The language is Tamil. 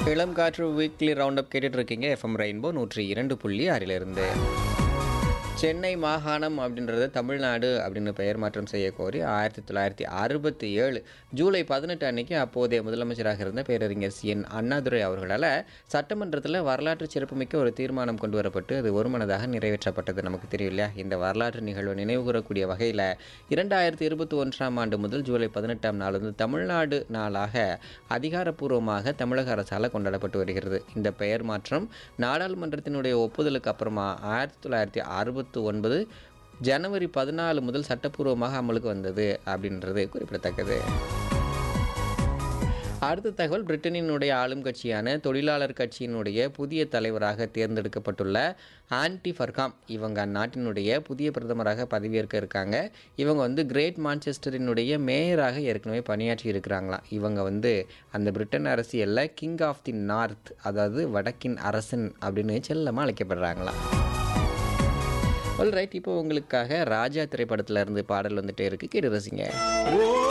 இளம் காற்று வீக்லி ரவுண்ட் அப் கேட்டுட்டு இருக்கீங்க எஃப்எம் ரெயின்போ நூற்றி இரண்டு புள்ளி ஆறிலிருந்து சென்னை மாகாணம் அப்படின்றது தமிழ்நாடு அப்படின்னு பெயர் மாற்றம் செய்ய கோரி ஆயிரத்தி தொள்ளாயிரத்தி அறுபத்தி ஏழு ஜூலை பதினெட்டு அன்னைக்கு அப்போதைய முதலமைச்சராக இருந்த பேரறிஞர் சி என் அண்ணாதுரை அவர்களால் சட்டமன்றத்தில் வரலாற்று சிறப்புமிக்க ஒரு தீர்மானம் கொண்டு வரப்பட்டு அது ஒருமனதாக நிறைவேற்றப்பட்டது நமக்கு தெரியும் இல்லையா இந்த வரலாற்று நிகழ்வை நினைவுகூரக்கூடிய வகையில் இரண்டாயிரத்தி இருபத்தி ஒன்றாம் ஆண்டு முதல் ஜூலை பதினெட்டாம் நாள் வந்து தமிழ்நாடு நாளாக அதிகாரப்பூர்வமாக தமிழக அரசால் கொண்டாடப்பட்டு வருகிறது இந்த பெயர் மாற்றம் நாடாளுமன்றத்தினுடைய ஒப்புதலுக்கு அப்புறமா ஆயிரத்தி தொள்ளாயிரத்தி அறுபத்தி ஒன்பது ஜனவரி பதினாலு முதல் சட்டப்பூர்வமாக அமலுக்கு வந்தது அப்படின்றது குறிப்பிடத்தக்கது அடுத்த தகவல் பிரிட்டனினுடைய ஆளும் கட்சியான தொழிலாளர் கட்சியினுடைய புதிய தலைவராக தேர்ந்தெடுக்கப்பட்டுள்ள ஆன்டி ஃபர்காம் இவங்க அந்நாட்டினுடைய புதிய பிரதமராக பதவியேற்க இருக்காங்க இவங்க வந்து கிரேட் மான்செஸ்டரினுடைய மேயராக ஏற்கனவே பணியாற்றி இருக்கிறாங்களாம் இவங்க வந்து அந்த பிரிட்டன் அரசியலில் கிங் ஆஃப் தி நார்த் அதாவது வடக்கின் அரசன் அப்படின்னு செல்லமாக அழைக்கப்படுறாங்களாம் ஆல் ரைட் இப்போ உங்களுக்காக ராஜா திரைப்படத்துல இருந்து பாடல் வந்துட்டே இருக்கு கேட்டு ரசிங்க